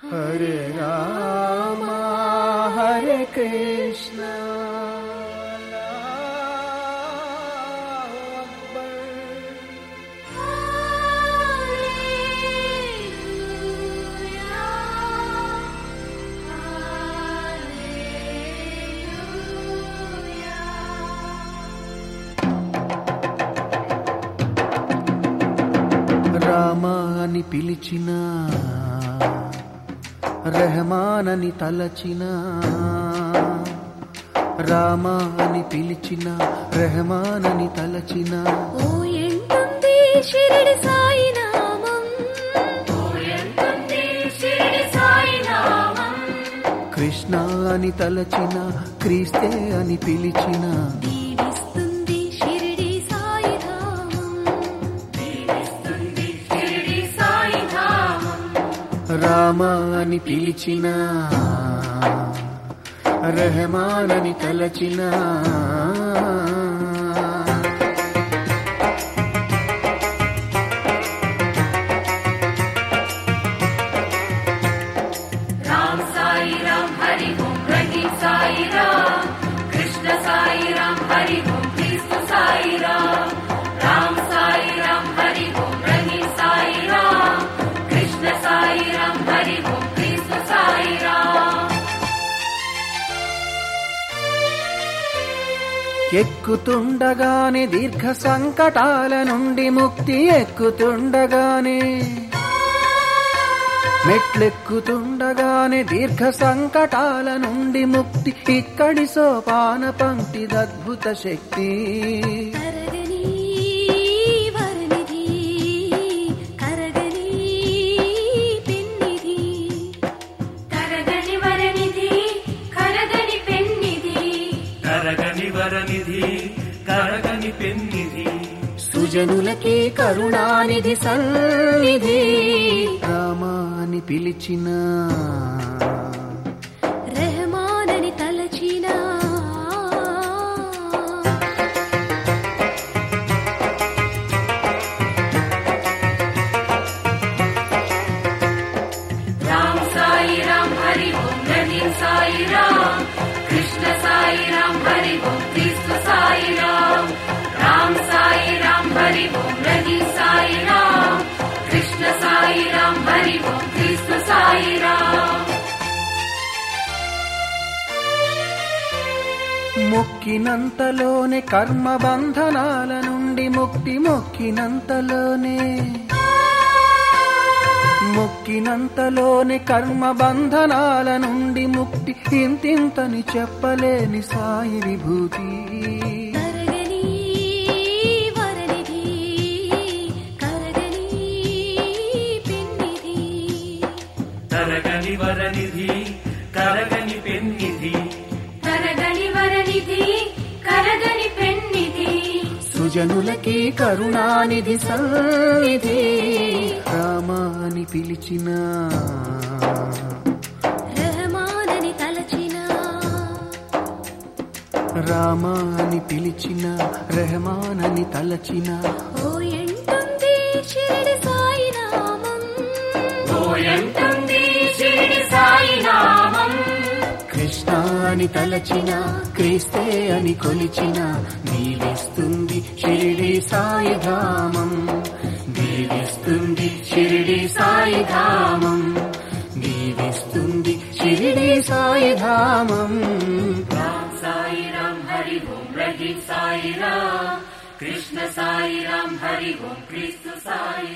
హరే రామ హరే కృష్ణ రామ అని పిలిచిన రెహమానని తలచిన రామ అని పిలిచిన రెహమానని తలచిన ఓ ఎంటుంది షిరిడి సాయి నామం ఓ ఎంటుంది షిరిడి సాయి నామం కృష్ణ అని తలచిన క్రీస్తే అని పిలిచిన దీవిస్తుంది షిరిడి సాయి ధామం దీవిస్తుంది షిరిడి సాయి ధామం రామ అని పిలిచిన రెహమానని తలచిన రామ్ సాయి రామ్ హరి ఓం రహీం సాయి రామ్ కృష్ణ సాయి రామ్ హరి ఓం క్రీస్తు సాయి రామ్ రామ్ సాయి రామ్ హరి ఓం రహీం సాయి రామ్ కృష్ణ సాయి రామ్ హరి ఓం క్రీస్తు సాయి రామ్ ఎక్కుతుండగానే దీర్ఘ సంకటాల నుండి ముక్తి ఎక్కుతుండగానే మెట్లెక్కుతుండగానే దీర్ఘ సంకటాల నుండి ముక్తి ఇక్కడి సోపాన పంక్తిదద్భుత శక్తి కరగని వరనిధి కరగని పెన్నిధి కరగని వరనిధి కరగని పెన్నిధి కరగని వరనిధి కరగని పెన్నిధి సుజనులకి కరుణానిధి సన్నిధి రామాని పిలిచిన రెహమానని తలచినా రామ్ సాయి రామ్ హరి ఓం రహీం సాయి రామ్ కృష్ణ సాయి రామ్ హరి ఓం క్రీస్తు సాయి రామ్ రామ్ సాయి రామ్ హరి ఓం రహీం సాయి రామ్ కృష్ణ సాయి రామ్ హరి ఓం క్రీస్తు సాయి రామ్ మొక్కినంతలోనే కర్మ బంధనాల నుండి ముక్తి మొక్కినంతలోనే మొక్కినంతలోనే కర్మ బంధనాల నుండి ముక్తి ఇంతింతని చెప్పలేని సాయి విభూతి కరగని వరనిధి కరగని పెన్నిధి కరగని వరనిధి కరగని పెన్నిధి కరగని వరనిధి కరగని పెన్నిధి సుజనులకి కరుణానిధి సన్నిధి రామాని పిలిచిన రెహమానని తలచిన రామాని పిలిచిన రెహమానని తలచిన ఓ ఎంటుంది షిరిడి సాయి నామం ఓ ఎంటుంది షిరిడి సాయి నామం కృష్ణ అని తలచిన క్రీస్తే అని కొలిచిన దీవిస్తుంది షిరిడి సాయి ధామం దీవిస్తుంది షిరిడి సాయి ధామం దీవిస్తుంది షిరిడి సాయి ధామం రామ్ సాయి రామ్ హరి ఓం రహీం సాయి రామ్ కృష్ణ సాయి రామ్ హరి ఓం క్రీస్తు సాయి